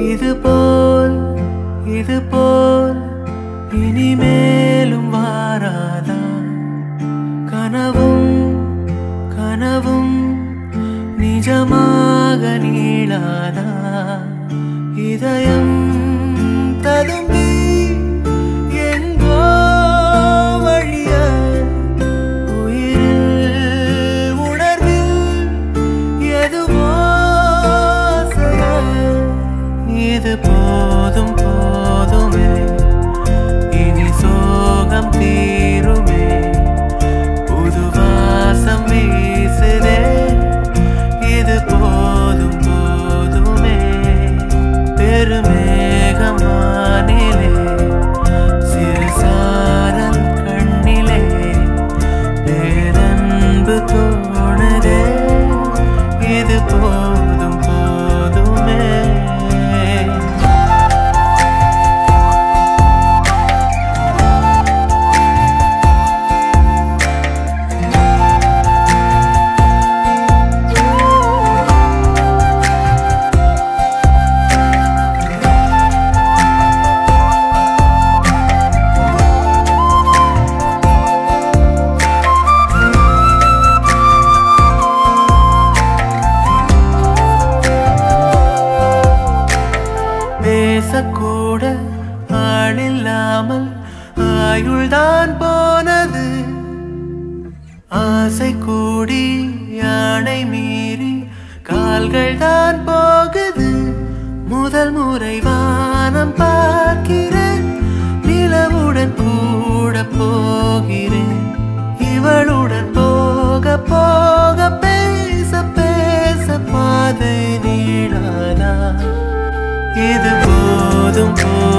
இது போல் இது போல் இனிமேலும் வாராதா கனவும் கனவும் நிஜமாக நீளாதா இதயம் ததும்பி எங்கோ வழிய உயிரில் உணர்வில் எதுவோ செயல். இது போதும் போதுமே இனி சோகம் தீருமே புது வாசம் வீசுதே இது போதும் போதுமே பெருமேகமானிலே சிறு சாரல் கண்ணிலே பேரன்பு தோணுதே இது போதும் போதுமே பேசக்கூட ஆளில்லாமல் ஆயுள்தான் போனது ஆசை கூடி யானை மீறி கால்கள் தான் போகுது முதல் முறை வானம் பார்க்கிறேன் நிலவுடன் கூட போகிறேன் இவளுடன் போக போக பேச பேச பாதை நீடாதா இது போதும் போதும்